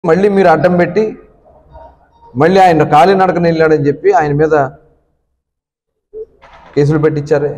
మళ్ళీ మీరు అడ్డం పెట్టి మళ్ళీ ఆయన కాలినడకన వెళ్ళాడని చెప్పి ఆయన మీద కేసులు పెట్టించారే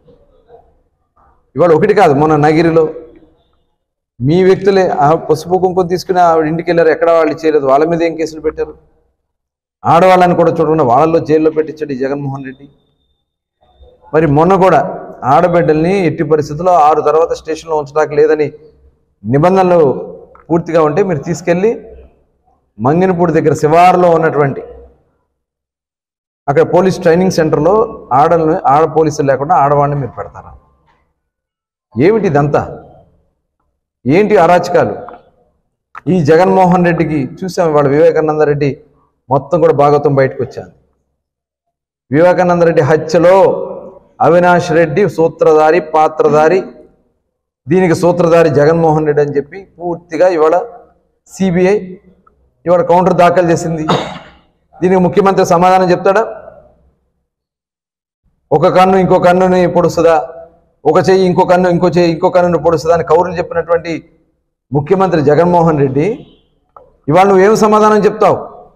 ఇవాళ ఒకటి కాదు మొన్న నగిరిలో మీ వ్యక్తులే ఆ పసుపు కుంకుమ తీసుకుని ఆవిడ ఇంటికి వెళ్ళారు ఎక్కడ వాళ్ళు చేయలేదు వాళ్ళ మీద ఏం కేసులు పెట్టారు ఆడవాళ్ళని కూడా చూడకుండా వాళ్ళల్లో జైల్లో పెట్టించాడు ఈ జగన్మోహన్ రెడ్డి మరి మొన్న కూడా ఆడబిడ్డల్ని ఎట్టి పరిస్థితుల్లో ఆరు తర్వాత స్టేషన్లో ఉంచడానికి లేదని నిబంధనలు పూర్తిగా ఉంటే మీరు తీసుకెళ్ళి మంగినపూడి దగ్గర శివారులో ఉన్నటువంటి అక్కడ పోలీస్ ట్రైనింగ్ సెంటర్లో ఆడల్ని ఆడ పోలీసులు లేకుండా ఆడవాళ్ళని మీరు పెడతారా ఏమిటి ఇదంతా ఏంటి అరాచకాలు ఈ జగన్మోహన్ రెడ్డికి చూసాం ఇవాళ వివేకానంద రెడ్డి మొత్తం కూడా భాగవతం బయటకు వచ్చాను వివేకానంద రెడ్డి హత్యలో అవినాష్ రెడ్డి సూత్రధారి పాత్రధారి దీనికి సూత్రధారి జగన్మోహన్ రెడ్డి అని చెప్పి పూర్తిగా ఇవాళ సిబిఐ ఇవాళ కౌంటర్ దాఖలు చేసింది దీనికి ముఖ్యమంత్రి సమాధానం చెప్తాడా ఒక కన్ను ఇంకో కన్నుని పొడుస్తుందా ఒక చెయ్యి ఇంకో కన్ను ఇంకో చెయ్యి ఇంకో కన్నుని పొడుస్తుందా అని కౌరులు చెప్పినటువంటి ముఖ్యమంత్రి జగన్మోహన్ రెడ్డి ఇవాళ నువ్వేం సమాధానం చెప్తావు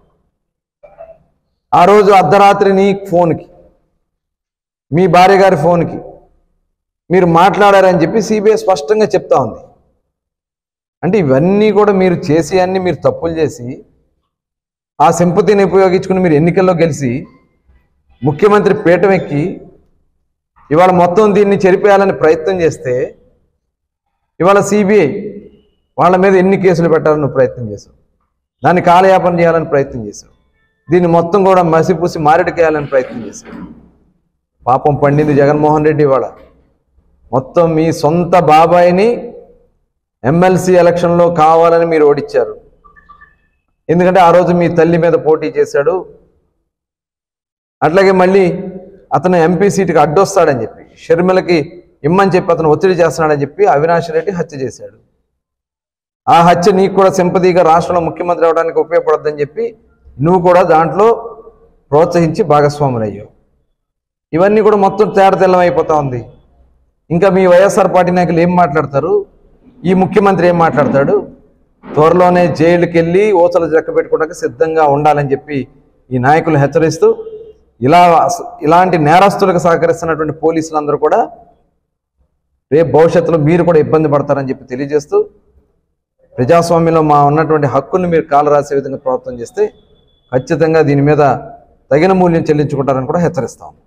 ఆ రోజు అర్ధరాత్రి నీ ఫోన్కి మీ భార్య గారి ఫోన్కి మీరు మాట్లాడారని చెప్పి సిబిఐ స్పష్టంగా చెప్తా ఉంది అంటే ఇవన్నీ కూడా మీరు చేసి అన్ని మీరు తప్పులు చేసి ఆ సింపతిని ఉపయోగించుకుని మీరు ఎన్నికల్లో గెలిచి ముఖ్యమంత్రి పీఠం ఎక్కి ఇవాళ మొత్తం దీన్ని చెరిపేయాలని ప్రయత్నం చేస్తే ఇవాళ సిబిఐ వాళ్ళ మీద ఎన్ని కేసులు పెట్టాలని నువ్వు ప్రయత్నం చేశావు దాన్ని కాలయాపన చేయాలని ప్రయత్నం చేశావు దీన్ని మొత్తం కూడా మసిపూసి మారేడుకేయాలని ప్రయత్నం చేశావు పాపం పండింది జగన్మోహన్ రెడ్డి ఇవాళ మొత్తం మీ సొంత బాబాయిని ఎమ్మెల్సీ ఎలక్షన్లో కావాలని మీరు ఓడించారు ఎందుకంటే ఆ రోజు మీ తల్లి మీద పోటీ చేశాడు అట్లాగే మళ్ళీ అతను ఎంపీ సీటుకి అడ్డొస్తాడని చెప్పి షర్మిలకి ఇమ్మని చెప్పి అతను ఒత్తిడి చేస్తున్నాడని చెప్పి అవినాష్ రెడ్డి హత్య చేశాడు ఆ హత్య నీకు కూడా సింపతిగా రాష్ట్రంలో ముఖ్యమంత్రి అవడానికి ఉపయోగపడద్దని చెప్పి నువ్వు కూడా దాంట్లో ప్రోత్సహించి భాగస్వాములయ్యావు ఇవన్నీ కూడా మొత్తం తేడతెల్లం అయిపోతా ఉంది ఇంకా మీ వైఎస్ఆర్ పార్టీ నాయకులు ఏం మాట్లాడతారు ఈ ముఖ్యమంత్రి ఏం మాట్లాడతాడు త్వరలోనే జైలుకి వెళ్ళి ఓచలు లెక్క పెట్టుకోవడానికి సిద్ధంగా ఉండాలని చెప్పి ఈ నాయకులు హెచ్చరిస్తూ ఇలా ఇలాంటి నేరస్తులకు సహకరిస్తున్నటువంటి పోలీసులందరూ కూడా రేపు భవిష్యత్తులో మీరు కూడా ఇబ్బంది పడతారని చెప్పి తెలియజేస్తూ ప్రజాస్వామ్యంలో మా ఉన్నటువంటి హక్కుల్ని మీరు కాలు రాసే విధంగా ప్రవర్తన చేస్తే ఖచ్చితంగా దీని మీద తగిన మూల్యం చెల్లించుకుంటారని కూడా హెచ్చరిస్తాం